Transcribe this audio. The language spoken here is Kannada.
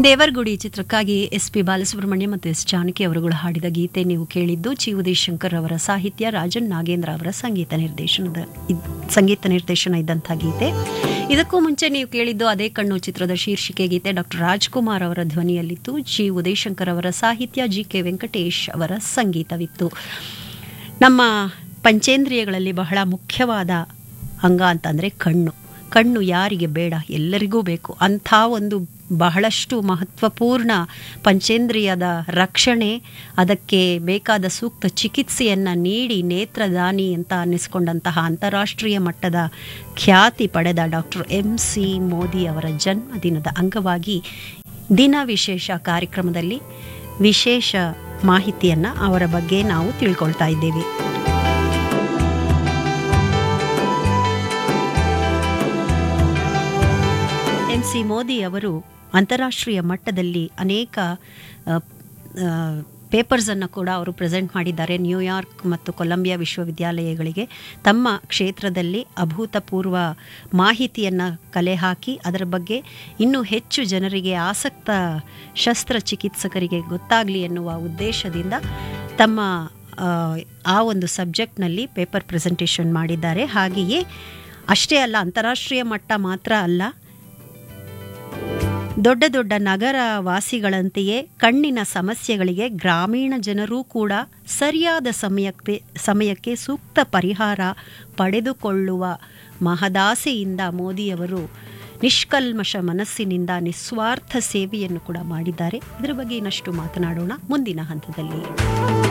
ದೇವರಗುಡಿ ಚಿತ್ರಕ್ಕಾಗಿ ಎಸ್ ಪಿ ಬಾಲಸುಬ್ರಹ್ಮಣ್ಯ ಮತ್ತು ಎಸ್ ಜಾನಕಿ ಅವರುಗಳು ಹಾಡಿದ ಗೀತೆ ನೀವು ಕೇಳಿದ್ದು ಜಿ ಉದಯ್ ಶಂಕರ್ ಅವರ ಸಾಹಿತ್ಯ ರಾಜನ್ ನಾಗೇಂದ್ರ ಅವರ ಸಂಗೀತ ನಿರ್ದೇಶನದ ಇದ್- ಸಂಗೀತ ನಿರ್ದೇಶನ ಇದ್ದಂಥ ಗೀತೆ ಇದಕ್ಕೂ ಮುಂಚೆ ನೀವು ಕೇಳಿದ್ದು ಅದೇ ಕಣ್ಣು ಚಿತ್ರದ ಶೀರ್ಷಿಕೆ ಗೀತೆ ಡಾಕ್ಟರ್ ರಾಜ್ಕುಮಾರ್ ಅವರ ಧ್ವನಿಯಲ್ಲಿತ್ತು ಜಿ ಉದಯ್ ಶಂಕರ್ ಅವರ ಸಾಹಿತ್ಯ ಜಿ ಕೆ ವೆಂಕಟೇಶ್ ಅವರ ಸಂಗೀತವಿತ್ತು ನಮ್ಮ ಪಂಚೇಂದ್ರಿಯಗಳಲ್ಲಿ ಬಹಳ ಮುಖ್ಯವಾದ ಅಂಗ ಅಂತಂದರೆ ಕಣ್ಣು ಕಣ್ಣು ಯಾರಿಗೆ ಬೇಡ ಎಲ್ಲರಿಗೂ ಬೇಕು ಅಂಥ ಒಂದು ಬಹಳಷ್ಟು ಮಹತ್ವಪೂರ್ಣ ಪಂಚೇಂದ್ರಿಯದ ರಕ್ಷಣೆ ಅದಕ್ಕೆ ಬೇಕಾದ ಸೂಕ್ತ ಚಿಕಿತ್ಸೆಯನ್ನು ನೀಡಿ ನೇತ್ರದಾನಿ ಅಂತ ಅನ್ನಿಸ್ಕೊಂಡಂತಹ ಅಂತಾರಾಷ್ಟ್ರೀಯ ಮಟ್ಟದ ಖ್ಯಾತಿ ಪಡೆದ ಡಾಕ್ಟರ್ ಎಂ ಸಿ ಮೋದಿ ಅವರ ಜನ್ಮದಿನದ ಅಂಗವಾಗಿ ದಿನ ವಿಶೇಷ ಕಾರ್ಯಕ್ರಮದಲ್ಲಿ ವಿಶೇಷ ಮಾಹಿತಿಯನ್ನು ಅವರ ಬಗ್ಗೆ ನಾವು ತಿಳ್ಕೊಳ್ತಾ ಇದ್ದೇವೆ ಎಂ ಸಿ ಮೋದಿ ಅವರು ಅಂತಾರಾಷ್ಟ್ರೀಯ ಮಟ್ಟದಲ್ಲಿ ಅನೇಕ ಪೇಪರ್ಸನ್ನು ಕೂಡ ಅವರು ಪ್ರೆಸೆಂಟ್ ಮಾಡಿದ್ದಾರೆ ನ್ಯೂಯಾರ್ಕ್ ಮತ್ತು ಕೊಲಂಬಿಯಾ ವಿಶ್ವವಿದ್ಯಾಲಯಗಳಿಗೆ ತಮ್ಮ ಕ್ಷೇತ್ರದಲ್ಲಿ ಅಭೂತಪೂರ್ವ ಮಾಹಿತಿಯನ್ನು ಕಲೆ ಹಾಕಿ ಅದರ ಬಗ್ಗೆ ಇನ್ನೂ ಹೆಚ್ಚು ಜನರಿಗೆ ಆಸಕ್ತ ಶಸ್ತ್ರಚಿಕಿತ್ಸಕರಿಗೆ ಗೊತ್ತಾಗಲಿ ಎನ್ನುವ ಉದ್ದೇಶದಿಂದ ತಮ್ಮ ಆ, ಆ ಒಂದು ಸಬ್ಜೆಕ್ಟ್ನಲ್ಲಿ ಪೇಪರ್ ಪ್ರೆಸೆಂಟೇಷನ್ ಮಾಡಿದ್ದಾರೆ ಹಾಗೆಯೇ ಅಷ್ಟೇ ಅಲ್ಲ ಅಂತಾರಾಷ್ಟ್ರೀಯ ಮಟ್ಟ ಮಾತ್ರ ಅಲ್ಲ ದೊಡ್ಡ ದೊಡ್ಡ ನಗರ ವಾಸಿಗಳಂತೆಯೇ ಕಣ್ಣಿನ ಸಮಸ್ಯೆಗಳಿಗೆ ಗ್ರಾಮೀಣ ಜನರೂ ಕೂಡ ಸರಿಯಾದ ಸಮಯಕ್ಕೆ ಸಮಯಕ್ಕೆ ಸೂಕ್ತ ಪರಿಹಾರ ಪಡೆದುಕೊಳ್ಳುವ ಮಹದಾಸೆಯಿಂದ ಮೋದಿಯವರು ನಿಷ್ಕಲ್ಮಶ ಮನಸ್ಸಿನಿಂದ ನಿಸ್ವಾರ್ಥ ಸೇವೆಯನ್ನು ಕೂಡ ಮಾಡಿದ್ದಾರೆ ಇದರ ಬಗ್ಗೆ ಇನ್ನಷ್ಟು ಮಾತನಾಡೋಣ ಮುಂದಿನ ಹಂತದಲ್ಲಿ